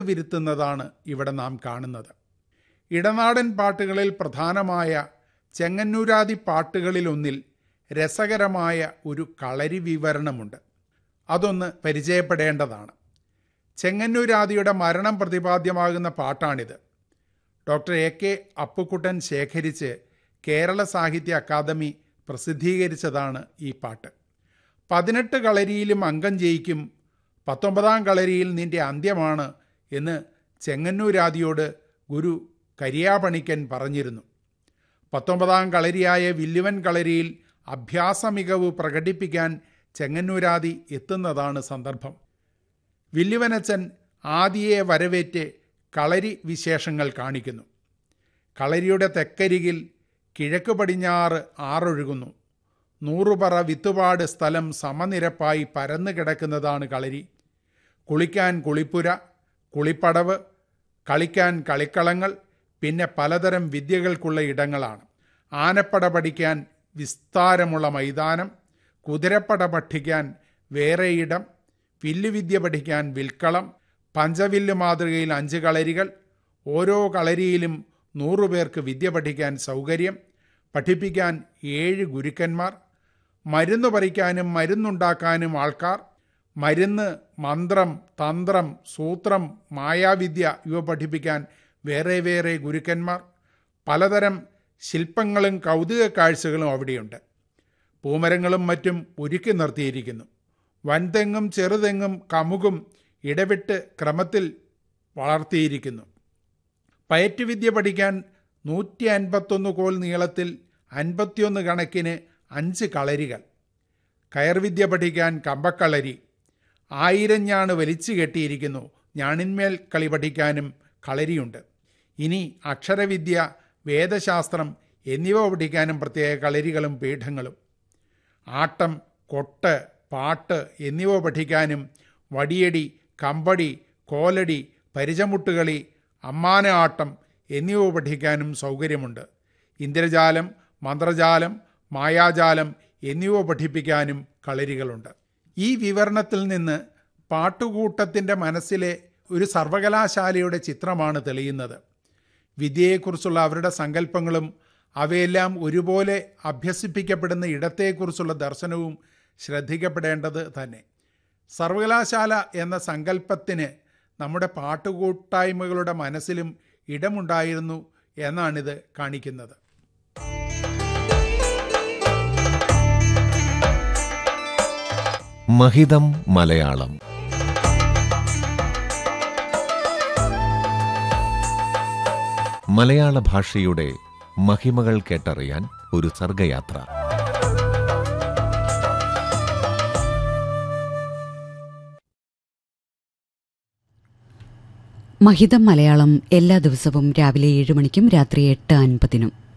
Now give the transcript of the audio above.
വിരുത്തുന്നതാണ് ഇവിടെ നാം കാണുന്നത് ഇടനാടൻ പാട്ടുകളിൽ പ്രധാനമായ ചെങ്ങന്നൂരാദി പാട്ടുകളിലൊന്നിൽ രസകരമായ ഒരു കളരി വിവരണമുണ്ട് അതൊന്ന് പരിചയപ്പെടേണ്ടതാണ് ചെങ്ങന്നൂരാദിയുടെ മരണം പ്രതിപാദ്യമാകുന്ന പാട്ടാണിത് ഡോക്ടർ എ കെ അപ്പുക്കുട്ടൻ ശേഖരിച്ച് കേരള സാഹിത്യ അക്കാദമി പ്രസിദ്ധീകരിച്ചതാണ് ഈ പാട്ട് പതിനെട്ട് കളരിയിലും അംഗം ജയിക്കും പത്തൊമ്പതാം കളരിയിൽ നിന്റെ അന്ത്യമാണ് എന്ന് ചെങ്ങന്നൂരാദിയോട് ഗുരു കരിയാപണിക്കൻ പറഞ്ഞിരുന്നു പത്തൊമ്പതാം കളരിയായ വില്ലുവൻ കളരിയിൽ അഭ്യാസ മികവ് പ്രകടിപ്പിക്കാൻ ചെങ്ങന്നൂരാദി എത്തുന്നതാണ് സന്ദർഭം വില്ലുവനച്ചൻ ആദിയെ വരവേറ്റ് കളരി വിശേഷങ്ങൾ കാണിക്കുന്നു കളരിയുടെ തെക്കരികിൽ കിഴക്ക് പടിഞ്ഞാറ് ആറൊഴുകുന്നു നൂറുപറ വിത്തുപാട് സ്ഥലം സമനിരപ്പായി പരന്നു കിടക്കുന്നതാണ് കളരി കുളിക്കാൻ കുളിപ്പുര കുളിപ്പടവ് കളിക്കാൻ കളിക്കളങ്ങൾ പിന്നെ പലതരം വിദ്യകൾക്കുള്ള ഇടങ്ങളാണ് ആനപ്പട പഠിക്കാൻ വിസ്താരമുള്ള മൈതാനം കുതിരപ്പട പഠിക്കാൻ വേറെ ഇടം വില്ലുവിദ്യ പഠിക്കാൻ വിൽക്കളം പഞ്ചവില്ല് മാതൃകയിൽ അഞ്ച് കളരികൾ ഓരോ കളരിയിലും നൂറുപേർക്ക് വിദ്യ പഠിക്കാൻ സൗകര്യം പഠിപ്പിക്കാൻ ഏഴ് ഗുരുക്കന്മാർ മരുന്ന് പറിക്കാനും മരുന്നുണ്ടാക്കാനും ആൾക്കാർ മരുന്ന് മന്ത്രം തന്ത്രം സൂത്രം മായാവിദ്യ ഇവ പഠിപ്പിക്കാൻ വേറെ വേറെ ഗുരുക്കന്മാർ പലതരം ശില്പങ്ങളും കൗതുക കാഴ്ചകളും അവിടെയുണ്ട് പൂമരങ്ങളും മറ്റും ഒരുക്കി നിർത്തിയിരിക്കുന്നു വൻതെങ്ങും ചെറുതെങ്ങും കമുകും ഇടവിട്ട് ക്രമത്തിൽ വളർത്തിയിരിക്കുന്നു പയറ്റുവിദ്യ പഠിക്കാൻ നൂറ്റി അൻപത്തൊന്ന് കോൽ നീളത്തിൽ അൻപത്തിയൊന്ന് കണക്കിന് അഞ്ച് കളരികൾ കയർവിദ്യ പഠിക്കാൻ കമ്പക്കളരി ആയിരം ഞാണ് വലിച്ചു കെട്ടിയിരിക്കുന്നു ഞാണിന്മേൽ കളി പഠിക്കാനും കളരിയുണ്ട് ഇനി അക്ഷരവിദ്യ വേദശാസ്ത്രം എന്നിവ പഠിക്കാനും പ്രത്യേക കളരികളും പീഠങ്ങളും ആട്ടം കൊട്ട് പാട്ട് എന്നിവ പഠിക്കാനും വടിയടി കമ്പടി കോലടി പരിചമുട്ടുകളി അമ്മാന ആട്ടം എന്നിവ പഠിക്കാനും സൗകര്യമുണ്ട് ഇന്ദ്രജാലം മന്ത്രജാലം മായാജാലം എന്നിവ പഠിപ്പിക്കാനും കളരികളുണ്ട് ഈ വിവരണത്തിൽ നിന്ന് പാട്ടുകൂട്ടത്തിൻ്റെ മനസ്സിലെ ഒരു സർവകലാശാലയുടെ ചിത്രമാണ് തെളിയുന്നത് വിദ്യയെക്കുറിച്ചുള്ള അവരുടെ സങ്കല്പങ്ങളും അവയെല്ലാം ഒരുപോലെ അഭ്യസിപ്പിക്കപ്പെടുന്ന ഇടത്തെക്കുറിച്ചുള്ള ദർശനവും ശ്രദ്ധിക്കപ്പെടേണ്ടത് തന്നെ സർവകലാശാല എന്ന സങ്കല്പത്തിന് നമ്മുടെ പാട്ടുകൂട്ടായ്മകളുടെ മനസ്സിലും ഇടമുണ്ടായിരുന്നു എന്നാണിത് കാണിക്കുന്നത് മഹിതം മലയാളം മലയാള ഭാഷയുടെ മഹിമകൾ കേട്ടറിയാൻ ഒരു സർഗയാത്ര മഹിതം മലയാളം എല്ലാ ദിവസവും രാവിലെ ഏഴ് മണിക്കും രാത്രി എട്ട് അൻപതിനും